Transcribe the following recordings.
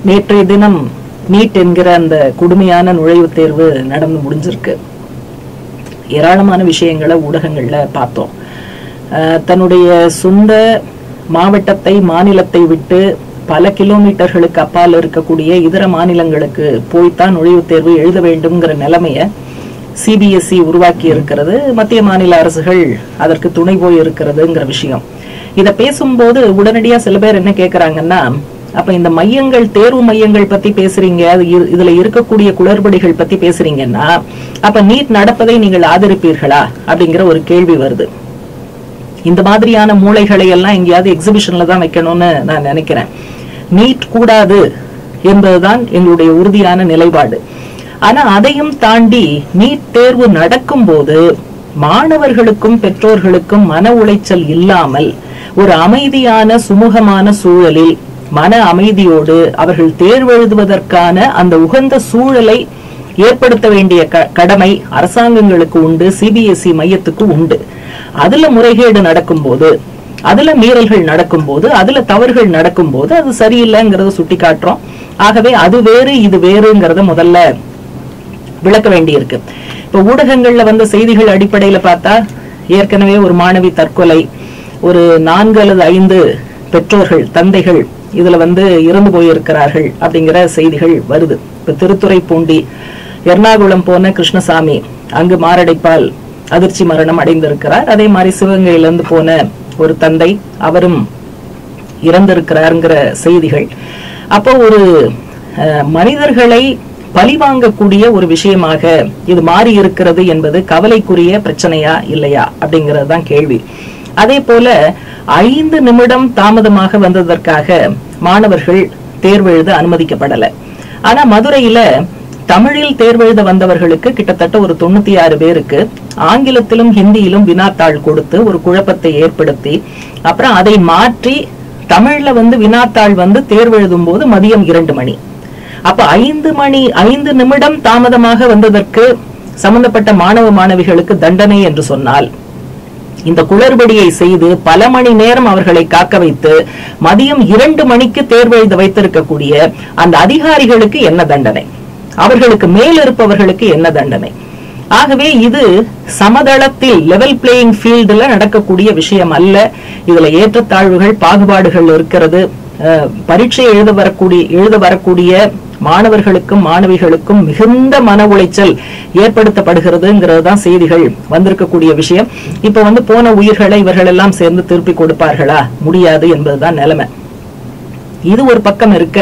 நேற்றைய தினம் நீட் என்கிற அந்த கொடுமையான நுழைவுத் தேர்வு நடந்து முடிஞ்சிருக்கு ஏராளமான விஷயங்களை ஊடகங்கள்ல பார்த்தோம் அஹ் தன்னுடைய சொந்த மாவட்டத்தை மாநிலத்தை விட்டு பல கிலோமீட்டர்களுக்கு அப்பால் இருக்கக்கூடிய இதர மாநிலங்களுக்கு போய்த்தான் நுழைவுத் தேர்வு எழுத வேண்டும்ங்கிற நிலைமைய சிபிஎஸ்இ உருவாக்கி இருக்கிறது மத்திய மாநில அரசுகள் அதற்கு துணை போய் இருக்கிறதுங்கிற விஷயம் இத பேசும்போது உடனடியா சில பேர் என்ன கேக்குறாங்கன்னா அப்ப இந்த மையங்கள் தேர்வு மையங்கள் பத்தி பேசுறீங்க அது இரு- இதுல இருக்கக்கூடிய குளறுபடிகள் பத்தி பேசுறீங்கன்னா அப்ப நீட் நடப்பதை நீங்கள் ஆதரிப்பீர்களா அப்படிங்கிற ஒரு கேள்வி வருது இந்த மாதிரியான மூளைகளை எல்லாம் எங்கேயாவது எக்ஸிபிஷன்ல தான் வைக்கணும்னு நான் நினைக்கிறேன் நீட் கூடாது என்பதுதான் எங்களுடைய உறுதியான நிலைப்பாடு ஆனா அதையும் தாண்டி நீட் தேர்வு நடக்கும்போது மாணவர்களுக்கும் பெற்றோர்களுக்கும் மன உளைச்சல் இல்லாமல் ஒரு அமைதியான சுமூகமான சூழலில் மன அமைதியோடு அவர்கள் தேர்வெழுதுவதற்கான அந்த உகந்த சூழலை ஏற்படுத்த வேண்டிய க- கடமை அரசாங்கங்களுக்கு உண்டு சிபிஎஸ்இ மையத்துக்கு உண்டு அதுல முறைகேடு நடக்கும்போது அதுல மீறல்கள் நடக்கும்போது அதுல தவறுகள் நடக்கும்போது அது சரியில்லைங்கிறத சுட்டி காட்டுறோம் ஆகவே அது வேறு இது வேறுங்கிறத முதல்ல விளக்க வேண்டியிருக்கு இப்ப ஊடகங்கள்ல வந்த செய்திகள் அடிப்படையில பார்த்தா ஏற்கனவே ஒரு மாணவி தற்கொலை ஒரு நான்கு அல்லது ஐந்து பெற்றோர்கள் தந்தைகள் இதுல வந்து இறந்து போயிருக்கிறார்கள் அப்படிங்கிற செய்திகள் வருது இப்ப திருத்துறைப்பூண்டி எர்ணாகுளம் போன கிருஷ்ணசாமி அங்கு மாரடைப்பால் அதிர்ச்சி மரணம் அடைந்திருக்கிறார் அதே மாதிரி சிவகங்கையிலிருந்து போன ஒரு தந்தை அவரும் இறந்திருக்கிறாருங்கிற செய்திகள் அப்போ ஒரு அஹ், மனிதர்களை பழிவாங்கக்கூடிய ஒரு விஷயமாக இது மாறி இருக்கிறது என்பது கவலைக்குரிய பிரச்சனையா இல்லையா அப்படிங்கிறது தான் கேள்வி அதே போல ஐந்து நிமிடம் தாமதமாக வந்ததற்காக மாணவர்கள் தேர்வு எழுத அனுமதிக்கப்படல ஆனா மதுரையில தமிழில் தேர்வெழுத வந்தவர்களுக்கு கிட்டத்தட்ட ஒரு தொண்ணூத்தி ஆறு பேருக்கு ஆங்கிலத்திலும் ஹிந்தியிலும் வினாத்தாள் கொடுத்து ஒரு குழப்பத்தை ஏற்படுத்தி அப்புறம் அதை மாற்றி தமிழ்ல வந்து வினாத்தாள் வந்து தேர்வெழுதும் போது மதியம் இரண்டு மணி அப்ப ஐந்து மணி ஐந்து நிமிடம் தாமதமாக வந்ததற்கு சம்பந்தப்பட்ட மாணவ மாணவிகளுக்கு தண்டனை என்று சொன்னால் இந்த குளறுபடியை செய்து பல மணி நேரம் அவர்களை காக்க வைத்து மதியம் இரண்டு மணிக்கு தேர்வு எழுத வைத்திருக்கக்கூடிய அந்த அதிகாரிகளுக்கு என்ன தண்டனை அவர்களுக்கு மேல் இருப்பவர்களுக்கு என்ன தண்டனை ஆகவே இது சமதளத்தில் லெவல் பிளேயிங் ஃபீல்டுல நடக்கக்கூடிய விஷயம் அல்ல இதுல ஏற்றத்தாழ்வுகள் பாகுபாடுகள் இருக்கிறது அஹ், பரீட்சை எழுத வரக்கூடிய எழுத வரக்கூடிய மாணவர்களுக்கும் மாணவிகளுக்கும் மிகுந்த மன உளைச்சல் ஏற்படுத்தப்படுகிறதுங்கிறது தான் செய்திகள் வந்திருக்கக்கூடிய விஷயம் இப்ப வந்து போன உயிர்களை இவர்கள் எல்லாம் சேர்ந்து திருப்பி கொடுப்பார்களா முடியாது என்பதுதான் நிலைமை இது ஒரு பக்கம் இருக்க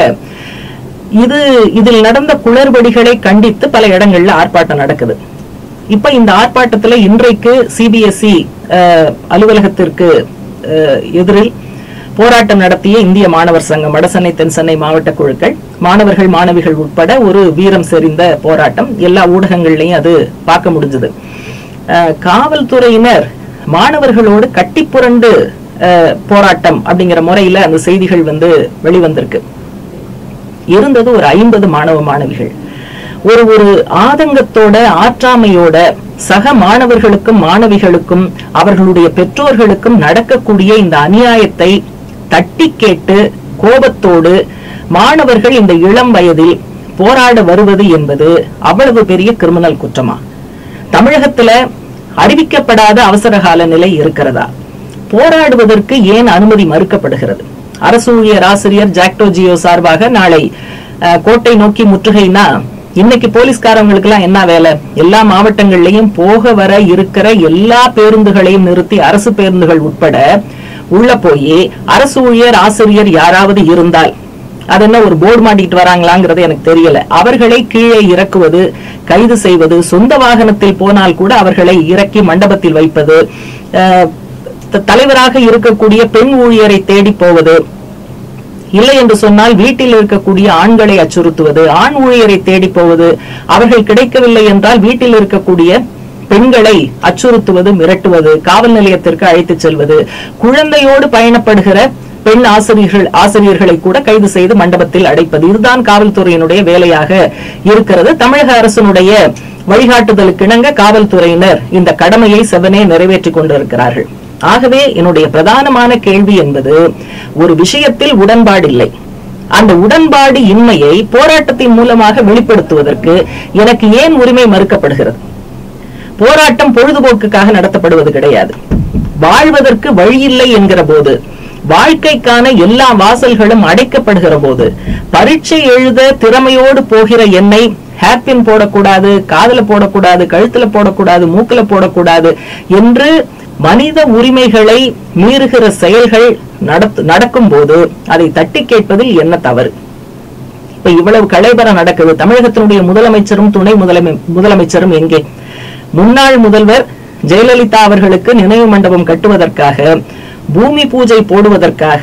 இது இதில் நடந்த குளறுபடிகளை கண்டித்து பல இடங்கள்ல ஆர்ப்பாட்டம் நடக்குது இப்ப இந்த ஆர்ப்பாட்டத்துல இன்றைக்கு சிபிஎஸ்இ அலுவலகத்திற்கு அஹ், எதிரில் போராட்டம் நடத்திய இந்திய மாணவர் சங்கம் வடசென்னை தென்சென்னை மாவட்ட குழுக்கள் மாணவர்கள் மாணவிகள் உட்பட ஒரு வீரம் செறிந்த போராட்டம் எல்லா ஊடகங்கள்லயும் அது பார்க்க முடிஞ்சது அஹ், காவல்துறையினர் மாணவர்களோடு கட்டிப்புரண்டு அஹ், போராட்டம் அப்படிங்கிற முறையில அந்த செய்திகள் வந்து வெளிவந்திருக்கு இருந்தது ஒரு ஐம்பது மாணவ மாணவிகள் ஒரு ஒரு ஆதங்கத்தோட ஆற்றாமையோட சக மாணவர்களுக்கும் மாணவிகளுக்கும் அவர்களுடைய பெற்றோர்களுக்கும் நடக்கக்கூடிய இந்த அநியாயத்தை தட்டி கேட்டு கோபத்தோடு மாணவர்கள் இந்த இளம் வயதில் போராட வருவது என்பது அவ்வளவு பெரிய கிரிமினல் குற்றமா தமிழகத்துல அறிவிக்கப்படாத அவசரகால நிலை இருக்கிறதா போராடுவதற்கு ஏன் அனுமதி மறுக்கப்படுகிறது அரசு ஊழியர் ஆசிரியர் ஜாக்டோ ஜியோ சார்பாக நாளை அஹ், கோட்டை நோக்கி முற்றுகைனா இன்னைக்கு போலீஸ்காரங்களுக்கு எல்லாம் என்ன வேலை எல்லா மாவட்டங்கள்லயும் போக வர இருக்கிற எல்லா பேருந்துகளையும் நிறுத்தி அரசு பேருந்துகள் உட்பட உள்ள போய் அரசு ஊழியர் ஆசிரியர் யாராவது இருந்தால் அது என்ன ஒரு போர்டு மாட்டிட்டு வராங்களாங்கிறது எனக்கு தெரியல அவர்களை கீழே இறக்குவது கைது செய்வது சொந்த வாகனத்தில் போனால் கூட அவர்களை இறக்கி மண்டபத்தில் வைப்பது அஹ், த- தலைவராக இருக்கக்கூடிய பெண் ஊழியரை தேடி போவது இல்லை என்று சொன்னால் வீட்டில் இருக்கக்கூடிய ஆண்களை அச்சுறுத்துவது ஆண் ஊழியரை தேடி போவது அவர்கள் கிடைக்கவில்லை என்றால் வீட்டில் இருக்கக்கூடிய பெண்களை அச்சுறுத்துவது மிரட்டுவது காவல் நிலையத்திற்கு அழைத்துச் செல்வது குழந்தையோடு பயணப்படுகிற பெண் ஆசிரியர்கள் ஆசிரியர்களை கூட கைது செய்து மண்டபத்தில் அடைப்பது இதுதான் காவல்துறையினுடைய வேலையாக இருக்கிறது தமிழக அரசினுடைய வழிகாட்டுதலுக்கு இணங்க காவல்துறையினர் இந்த கடமையை செவனே நிறைவேற்றிக் கொண்டிருக்கிறார்கள் ஆகவே என்னுடைய பிரதானமான கேள்வி என்பது ஒரு விஷயத்தில் உடன்பாடில்லை அந்த உடன்பாடு இன்மையை போராட்டத்தின் மூலமாக வெளிப்படுத்துவதற்கு எனக்கு ஏன் உரிமை மறுக்கப்படுகிறது போராட்டம் பொழுதுபோக்குக்காக நடத்தப்படுவது கிடையாது வாழ்வதற்கு வழியில்லை என்கிற போது வாழ்க்கைக்கான எல்லா வாசல்களும் அடைக்கப்படுகிற போது பரீட்சை எழுத திறமையோடு போகிற என்னை ஹேப்பின் போடக்கூடாது காதுல போடக்கூடாது கழுத்துல போடக்கூடாது மூக்குல போடக்கூடாது என்று மனித உரிமைகளை மீறுகிற செயல்கள் நடத்து நடக்கும் போது அதை தட்டி கேட்பதில் என்ன தவறு இப்ப இவ்வளவு கலைபரம் நடக்குது தமிழகத்தினுடைய முதலமைச்சரும் துணை முதலமை முதலமைச்சரும் எங்கே முன்னாள் முதல்வர் ஜெயலலிதா அவர்களுக்கு நினைவு மண்டபம் கட்டுவதற்காக பூமி பூஜை போடுவதற்காக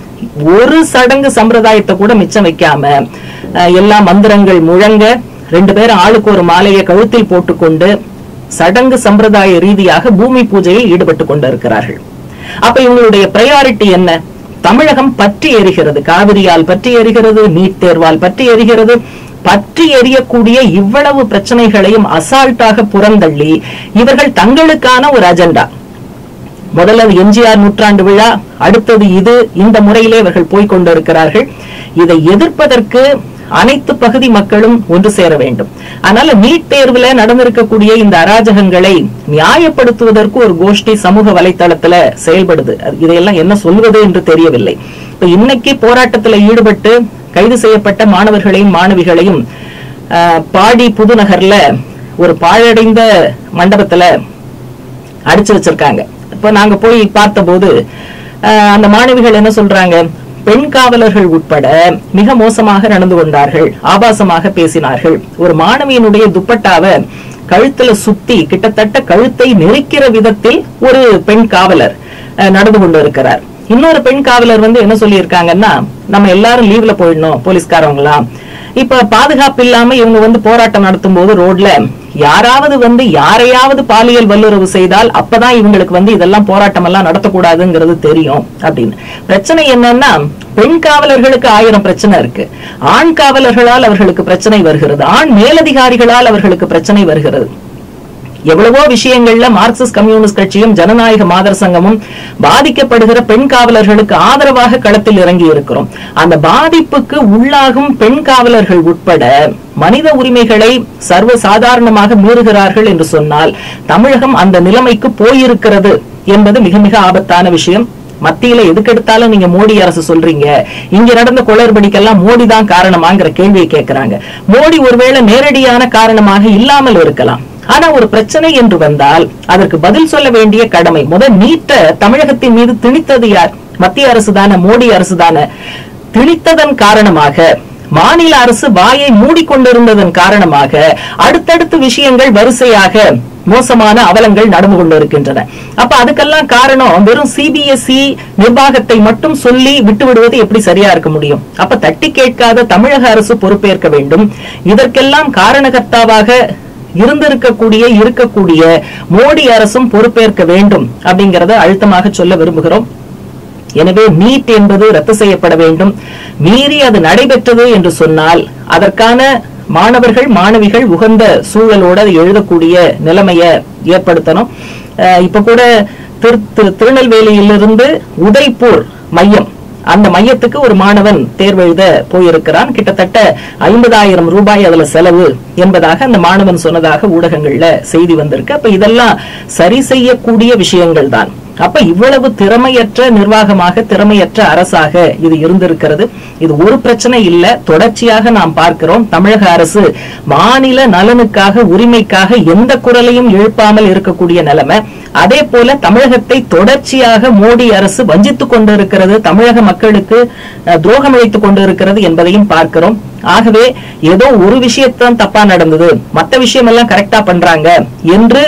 ஒரு சடங்கு சம்பிரதாயத்தை கூட மிச்சம் வைக்காம அஹ், எல்லா மந்திரங்கள் முழங்க ரெண்டு பேரும் ஆளுக்கு ஒரு மாலையை கழுத்தில் போட்டுக்கொண்டு சடங்கு சம்பிரதாய ரீதியாக பூமி பூஜையில் ஈடுபட்டு கொண்டிருக்கிறார்கள் அப்ப இவங்களுடைய பிரையாரிட்டி என்ன தமிழகம் பற்றி எரிகிறது காவிரியால் பற்றி எரிகிறது நீட் தேர்வால் பற்றி எரிகிறது பற்றி எரியக்கூடிய இவ்வளவு பிரச்சனைகளையும் அசால்ட்டாக புறந்தள்ளி இவர்கள் தங்களுக்கான ஒரு அஜெண்டா முதல்ல எம்ஜிஆர் நூற்றாண்டு விழா அடுத்தது இது இந்த முறையிலே இவர்கள் போய்க் கொண்டிருக்கிறார்கள் இதை எதிர்ப்பதற்கு அனைத்து பகுதி மக்களும் ஒன்று சேர வேண்டும் அதனால நீட் தேர்வுல நடந்திருக்கக்கூடிய இந்த அராஜகங்களை நியாயப்படுத்துவதற்கு ஒரு கோஷ்டி சமூக வலைத்தளத்துல செயல்படுது அது- இதையெல்லாம் என்ன சொல்வது என்று தெரியவில்லை இப்ப இன்னைக்கு போராட்டத்துல ஈடுபட்டு கைது செய்யப்பட்ட மாணவர்களையும் மாணவிகளையும் ஆஹ், பாடி புதுநகர்ல ஒரு பாழடைந்த மண்டபத்துல அடிச்சு வச்சிருக்காங்க இப்ப நாங்க போய் பார்த்தபோது அஹ், அந்த மாணவிகள் என்ன சொல்றாங்க பெண் காவலர்கள் உட்பட மிக மோசமாக நடந்து கொண்டார்கள் ஆபாசமாக பேசினார்கள் ஒரு மாணவியினுடைய துப்பட்டாவை கழுத்துல சுத்தி கிட்டத்தட்ட கழுத்தை நெரிக்கிற விதத்தில் ஒரு பெண் காவலர் அஹ், நடந்து கொண்டு இருக்கிறார் இன்னொரு பெண் காவலர் வந்து என்ன சொல்லியிருக்காங்கன்னா நம்ம எல்லாரும் லீவ்ல போயிடணும் போலீஸ்காரவங்களாம் இப்ப பாதுகாப்பு இல்லாம இவங்க வந்து போராட்டம் நடத்தும் போது ரோட்ல யாராவது வந்து யாரையாவது பாலியல் வல்லுறவு செய்தால் அப்பதான் இவங்களுக்கு வந்து இதெல்லாம் போராட்டம் எல்லாம் நடத்தக்கூடாதுங்கிறது தெரியும் அப்படின்னு பிரச்சனை என்னன்னா பெண் காவலர்களுக்கு ஆயிரம் பிரச்சனை இருக்கு ஆண் காவலர்களால் அவர்களுக்கு பிரச்சனை வருகிறது ஆண் மேலதிகாரிகளால் அவர்களுக்கு பிரச்சனை வருகிறது எவ்வளவோ விஷயங்கள்ல மார்க்சிஸ்ட் கம்யூனிஸ்ட் கட்சியும் ஜனநாயக மாதர் சங்கமும் பாதிக்கப்படுகிற பெண் காவலர்களுக்கு ஆதரவாக களத்தில் இறங்கி இருக்கிறோம் அந்த பாதிப்புக்கு உள்ளாகும் பெண் காவலர்கள் உட்பட மனித உரிமைகளை சர்வ சாதாரணமாக மீறுகிறார்கள் என்று சொன்னால் தமிழகம் அந்த நிலைமைக்கு போயிருக்கிறது என்பது மிக மிக ஆபத்தான விஷயம் மத்தியில எதுக்கெடுத்தாலும் நீங்க மோடி அரசு சொல்றீங்க இங்க நடந்த குளறுபடிக்கெல்லாம் மோடி தான் காரணமாங்கிற கேள்வியை கேட்கிறாங்க மோடி ஒருவேளை நேரடியான காரணமாக இல்லாமல் இருக்கலாம் ஆனா ஒரு பிரச்சனை என்று வந்தால் அதற்கு பதில் சொல்ல வேண்டிய கடமை முதல் நீட்ட தமிழகத்தின் மீது திணித்தது யார் மத்திய அரசு தானே மோடி அரசு தானே திணித்ததன் காரணமாக மாநில அரசு வாயை மூடிக்கொண்டிருந்ததன் காரணமாக அடுத்தடுத்து விஷயங்கள் வரிசையாக மோசமான அவலங்கள் நடந்து கொண்டிருக்கின்றன அப்ப அதுக்கெல்லாம் காரணம் வெறும் சிபிஎஸ்இ நிர்வாகத்தை மட்டும் சொல்லி விட்டு விடுவது எப்படி சரியா இருக்க முடியும் அப்ப தட்டி கேட்காத தமிழக அரசு பொறுப்பேற்க வேண்டும் இதற்கெல்லாம் காரணகர்த்தாவாக இருந்திருக்கக்கூடிய இருக்கக்கூடிய மோடி அரசும் பொறுப்பேற்க வேண்டும் அப்படிங்கறத அழுத்தமாக சொல்ல விரும்புகிறோம் எனவே நீட் என்பது ரத்து செய்யப்பட வேண்டும் மீறி அது நடைபெற்றது என்று சொன்னால் அதற்கான மாணவர்கள் மாணவிகள் உகந்த சூழலோடு அதை எழுதக்கூடிய நிலைமைய ஏற்படுத்தணும் அஹ் இப்ப கூட திரு- திரு- திருநெல்வேலியிலிருந்து உதய்பூர் மையம் அந்த மையத்துக்கு ஒரு மாணவன் தேர்வு எழுத போயிருக்கிறான் கிட்டத்தட்ட ஐம்பதாயிரம் ரூபாய் அதுல செலவு என்பதாக அந்த மாணவன் சொன்னதாக ஊடகங்கள்ல செய்தி வந்திருக்கு அப்ப இதெல்லாம் சரி செய்யக்கூடிய விஷயங்கள் தான் அப்ப இவ்வளவு திறமையற்ற நிர்வாகமாக திறமையற்ற அரசாக இது இருந்திருக்கிறது இது ஒரு பிரச்சனை இல்ல தொடர்ச்சியாக நாம் பார்க்கிறோம் தமிழக அரசு மாநில நலனுக்காக உரிமைக்காக எந்த குரலையும் எழுப்பாமல் இருக்கக்கூடிய நிலைமை அதே போல தமிழகத்தை தொடர்ச்சியாக மோடி அரசு வஞ்சித்துக் கொண்டிருக்கிறது தமிழக மக்களுக்கு அஹ், துரோகம் இழைத்துக் கொண்டிருக்கிறது என்பதையும் பார்க்கிறோம் ஆகவே ஏதோ ஒரு விஷயத்தான் தப்பா நடந்தது மத்த விஷயம் எல்லாம் கரெக்டா பண்றாங்க என்று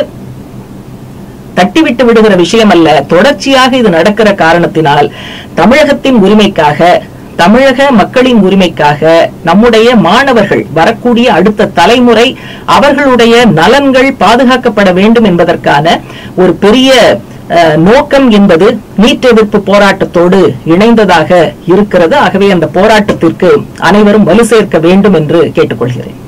தட்டிவிட்டு விடுகிற விஷயம் அல்ல தொடர்ச்சியாக இது நடக்கிற காரணத்தினால் தமிழகத்தின் உரிமைக்காக தமிழக மக்களின் உரிமைக்காக நம்முடைய மாணவர்கள் வரக்கூடிய அடுத்த தலைமுறை அவர்களுடைய நலன்கள் பாதுகாக்கப்பட வேண்டும் என்பதற்கான ஒரு பெரிய அஹ், நோக்கம் என்பது நீட் எதிர்ப்பு போராட்டத்தோடு இணைந்ததாக இருக்கிறது ஆகவே அந்த போராட்டத்திற்கு அனைவரும் வலு சேர்க்க வேண்டும் என்று கேட்டுக்கொள்கிறேன்